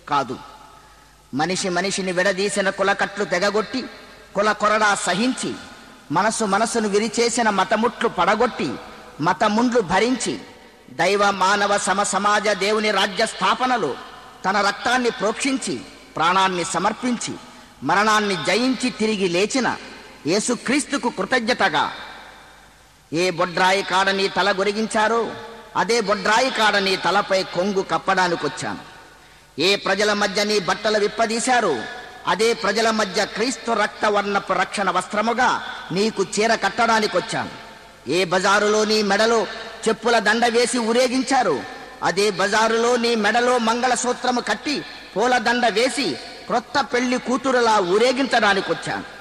కాదు మనిషి మనిషిని విడదీసిన కులకట్లు తెగగొట్టి కుల కొరడా సహించి మనసు మనసును విరిచేసిన మతముట్లు పడగొట్టి మతముండ్లు భరించి దైవ మానవ సమ సమాజ దేవుని రాజ్య స్థాపనలో తన రక్తాన్ని ప్రోక్షించి ప్రాణాన్ని సమర్పించి మరణాన్ని జయించి తిరిగి లేచిన యేసుక్రీస్తుకు కృతజ్ఞతగా ఏ బొడ్రాయి కాడ నీ తల గొరిగించారో అదే బొడ్రాయి కాడ నీ తలపై కొంగు కప్పడానికొచ్చాను ఏ ప్రజల మధ్య నీ బట్టలు విప్పదీశారో అదే ప్రజల మధ్య క్రీస్తు రక్త వర్ణపు రక్షణ వస్త్రముగా నీకు చీర కట్టడానికొచ్చాను ఏ బజారులో నీ మెడలో చెప్పుల దండ వేసి ఊరేగించారో అదే బజారులో నీ మెడలో మంగళసూత్రము కట్టి పూల దండ వేసి క్రొత్త పెళ్లి కూతురులా ఊరేగించడానికొచ్చాను